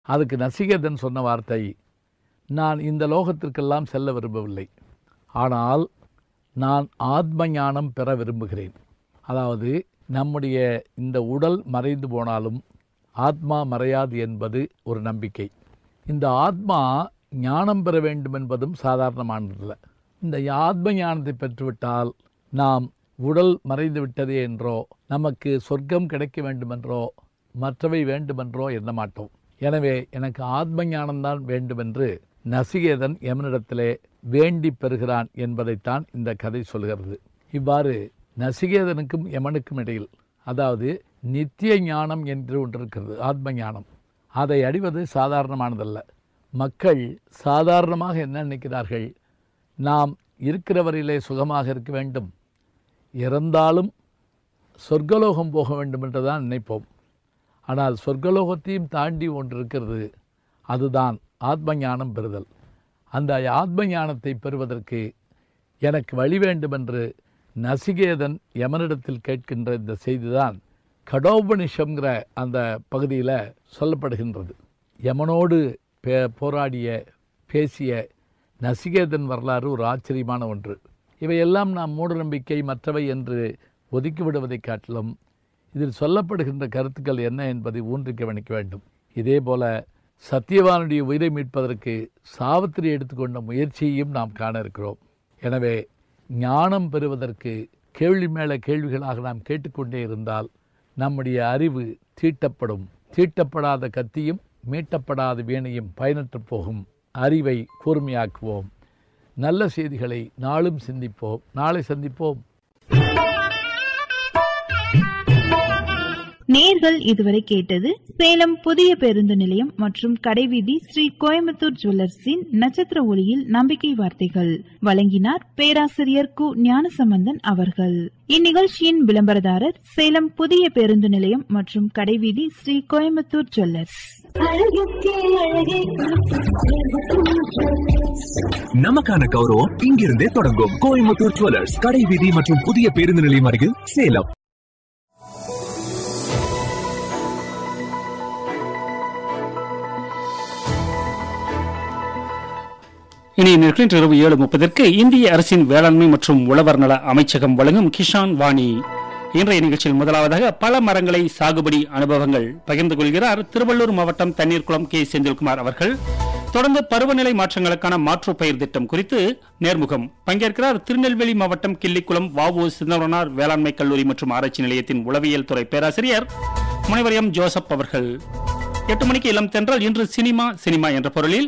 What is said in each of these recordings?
அதுக்கு நசிகேதன் சொன்ன வார்த்தை நான் இந்த லோகத்திற்கெல்லாம் செல்ல விரும்பவில்லை ஆனால் நான் ஆத்ம ஞானம் பெற விரும்புகிறேன் அதாவது நம்முடைய இந்த உடல் மறைந்து போனாலும் ஆத்மா மறையாது என்பது ஒரு நம்பிக்கை இந்த ஆத்மா ஞானம் பெற வேண்டும் என்பதும் சாதாரணமானதல்ல இந்த ஆத்ம ஞானத்தை பெற்றுவிட்டால் நாம் உடல் மறைந்து விட்டதே என்றோ நமக்கு சொர்க்கம் கிடைக்க வேண்டுமென்றோ மற்றவை வேண்டுமென்றோ எண்ண மாட்டோம் எனவே எனக்கு ஆத்ம ஞானம்தான் வேண்டுமென்று நசிகேதன் யமனிடத்திலே வேண்டி பெறுகிறான் என்பதைத்தான் இந்த கதை சொல்கிறது இவ்வாறு நசிகேதனுக்கும் யமனுக்கும் இடையில் அதாவது நித்திய ஞானம் என்று ஒன்று இருக்கிறது ஆத்ம ஞானம் அதை அடைவது சாதாரணமானதல்ல மக்கள் சாதாரணமாக என்ன நினைக்கிறார்கள் நாம் இருக்கிறவரிலே சுகமாக இருக்க வேண்டும் இறந்தாலும் சொர்க்கலோகம் போக வேண்டும் என்று தான் நினைப்போம் ஆனால் சொர்க்கலோகத்தையும் தாண்டி ஒன்று இருக்கிறது அதுதான் ஆத்ம ஞானம் பெறுதல் அந்த ஆத்ம ஞானத்தை பெறுவதற்கு எனக்கு வழி வேண்டுமென்று நசிகேதன் யமனிடத்தில் கேட்கின்ற இந்த செய்திதான் கடோபனிஷம்ங்கிற அந்த பகுதியில் சொல்லப்படுகின்றது யமனோடு பே போராடிய பேசிய நசிகேதன் வரலாறு ஒரு ஆச்சரியமான ஒன்று இவையெல்லாம் நாம் மூடநம்பிக்கை மற்றவை என்று ஒதுக்கிவிடுவதைக் காட்டிலும் இதில் சொல்லப்படுகின்ற கருத்துக்கள் என்ன என்பதை ஊன்றி கவனிக்க வேண்டும் இதே போல சத்தியவானுடைய உயிரை மீட்பதற்கு சாவித்திரி எடுத்துக்கொண்ட முயற்சியையும் நாம் காண இருக்கிறோம் எனவே ஞானம் பெறுவதற்கு கேள்வி மேல கேள்விகளாக நாம் கேட்டுக்கொண்டே இருந்தால் நம்முடைய அறிவு தீட்டப்படும் தீட்டப்படாத கத்தியும் மீட்டப்படாத வீணையும் பயனற்று போகும் அறிவை கூர்மையாக்குவோம் நல்ல செய்திகளை நாளும் சிந்திப்போம் நாளை சந்திப்போம் நேர்கள் இதுவரை கேட்டது சேலம் புதிய பேருந்து நிலையம் மற்றும் கடைவீதி ஸ்ரீ கோயம்புத்தூர் ஜுவல்லர்ஸின் நட்சத்திர ஒளியில் நம்பிக்கை வார்த்தைகள் வழங்கினார் பேராசிரியர் கு ஞானசம்பந்தன் அவர்கள் இந்நிகழ்ச்சியின் விளம்பரதாரர் சேலம் புதிய பேருந்து நிலையம் மற்றும் கடைவீதி ஸ்ரீ கோயம்புத்தூர் ஜுவல்லர்ஸ் நமக்கான கௌரவம் இங்கிருந்தே தொடங்கும் கோயம்புத்தூர் ஜுவல்லர்ஸ் கடை வீதி மற்றும் புதிய பேருந்து நிலையம் அருகில் சேலம் இனி நிற்கின்ற இரவு ஏழு முப்பதற்கு இந்திய அரசின் வேளாண்மை மற்றும் உழவர் நல அமைச்சகம் வழங்கும் கிஷான் வாணி இன்றைய நிகழ்ச்சியில் முதலாவதாக பல மரங்களை சாகுபடி அனுபவங்கள் பகிர்ந்து கொள்கிறார் திருவள்ளூர் மாவட்டம் தண்ணீர்குளம் கே செந்தில்குமார் அவர்கள் தொடர்ந்து பருவநிலை மாற்றங்களுக்கான மாற்று பயிர் திட்டம் குறித்து நேர்முகம் பங்கேற்கிறார் திருநெல்வேலி மாவட்டம் கிள்ளிக்குளம் வாவு சிதம்பரனார் வேளாண்மை கல்லூரி மற்றும் ஆராய்ச்சி நிலையத்தின் உளவியல் துறை பேராசிரியர் முனைவர் எம் ஜோசப் அவர்கள் எட்டு மணிக்கு இளம் தென்றல் இன்று சினிமா சினிமா என்ற பொருளில்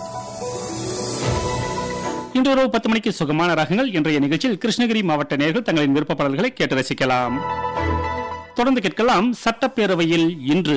இன்று இரவு பத்து மணிக்கு சுகமான ராகங்கள் இன்றைய நிகழ்ச்சியில் கிருஷ்ணகிரி மாவட்ட நேர்கள் தங்களின் விருப்ப பாடல்களை கேட்டு ரசிக்கலாம் தொடர்ந்து கேட்கலாம் சட்டப்பேரவையில் இன்று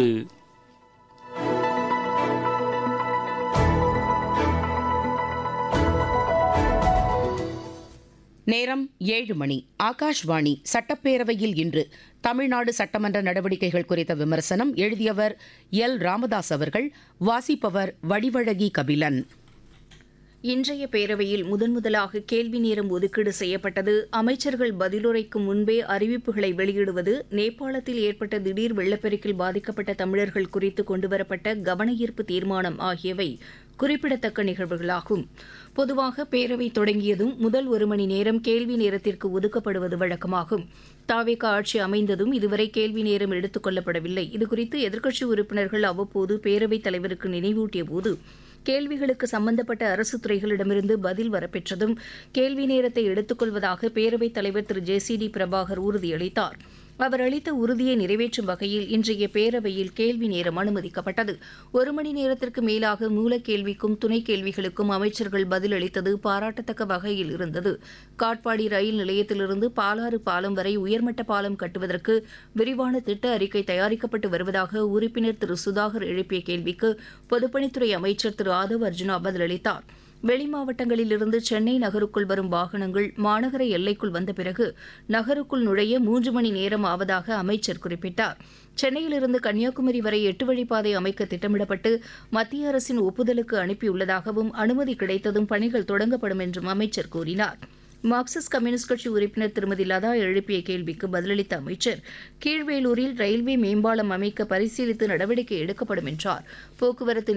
நேரம் ஏழு மணி ஆகாஷ்வாணி சட்டப்பேரவையில் இன்று தமிழ்நாடு சட்டமன்ற நடவடிக்கைகள் குறித்த விமர்சனம் எழுதியவர் எல் ராமதாஸ் அவர்கள் வாசிப்பவர் வடிவழகி கபிலன் இன்றைய பேரவையில் முதன்முதலாக கேள்வி நேரம் ஒதுக்கீடு செய்யப்பட்டது அமைச்சர்கள் பதிலுரைக்கும் முன்பே அறிவிப்புகளை வெளியிடுவது நேபாளத்தில் ஏற்பட்ட திடீர் வெள்ளப்பெருக்கில் பாதிக்கப்பட்ட தமிழர்கள் குறித்து கொண்டுவரப்பட்ட கவனஈர்ப்பு தீர்மானம் ஆகியவை குறிப்பிடத்தக்க நிகழ்வுகளாகும் பொதுவாக பேரவை தொடங்கியதும் முதல் ஒரு மணி நேரம் கேள்வி நேரத்திற்கு ஒதுக்கப்படுவது வழக்கமாகும் தாவேக ஆட்சி அமைந்ததும் இதுவரை கேள்வி நேரம் எடுத்துக் கொள்ளப்படவில்லை இதுகுறித்து எதிர்க்கட்சி உறுப்பினர்கள் அவ்வப்போது பேரவைத் தலைவருக்கு நினைவூட்டிய போது கேள்விகளுக்கு சம்பந்தப்பட்ட அரசு துறைகளிடமிருந்து பதில் வரப்பெற்றதும் கேள்வி நேரத்தை எடுத்துக்கொள்வதாக பேரவைத் தலைவர் Thiru J C D Prabhakar உறுதியளித்தார் அவர் அளித்த உறுதியை நிறைவேற்றும் வகையில் இன்றைய பேரவையில் கேள்வி நேரம் அனுமதிக்கப்பட்டது ஒரு மணி நேரத்திற்கு மேலாக மூலக்கேள்விக்கும் துணை கேள்விகளுக்கும் அமைச்சர்கள் பதிலளித்தது பாராட்டத்தக்க வகையில் இருந்தது காட்பாடி ரயில் நிலையத்திலிருந்து பாலாறு பாலம் வரை உயர்மட்ட பாலம் கட்டுவதற்கு விரிவான திட்ட அறிக்கை தயாரிக்கப்பட்டு வருவதாக உறுப்பினர் திரு சுதாகர் எழுப்பிய கேள்விக்கு பொதுப்பணித்துறை அமைச்சர் திரு ஆதவ் அர்ஜுனா பதிலளித்தார் வெளி மாவட்டங்களிலிருந்து சென்னை நகருக்குள் வரும் வாகனங்கள் மாநகர எல்லைக்குள் வந்த பிறகு நகருக்குள் நுழைய மூன்று மணி நேரம் ஆவதாக அமைச்சர் குறிப்பிட்டார் சென்னையிலிருந்து கன்னியாகுமரி வரை எட்டு வழிப்பாதை அமைக்க திட்டமிடப்பட்டு மத்திய அரசின் ஒப்புதலுக்கு அனுப்பியுள்ளதாகவும் அனுமதி கிடைத்ததும் பணிகள் தொடங்கப்படும் என்றும் அமைச்சர் கூறினார் மார்க்சிஸ்ட் கம்யூனிஸ்ட் கட்சி உறுப்பினர் திருமதி லதா எழுப்பிய கேள்விக்கு பதிலளித்த அமைச்சர் கீழ்வேலூரில் ரயில்வே மேம்பாலம் அமைக்க பரிசீலித்து நடவடிக்கை எடுக்கப்படும் என்றார் போக்குவரத்து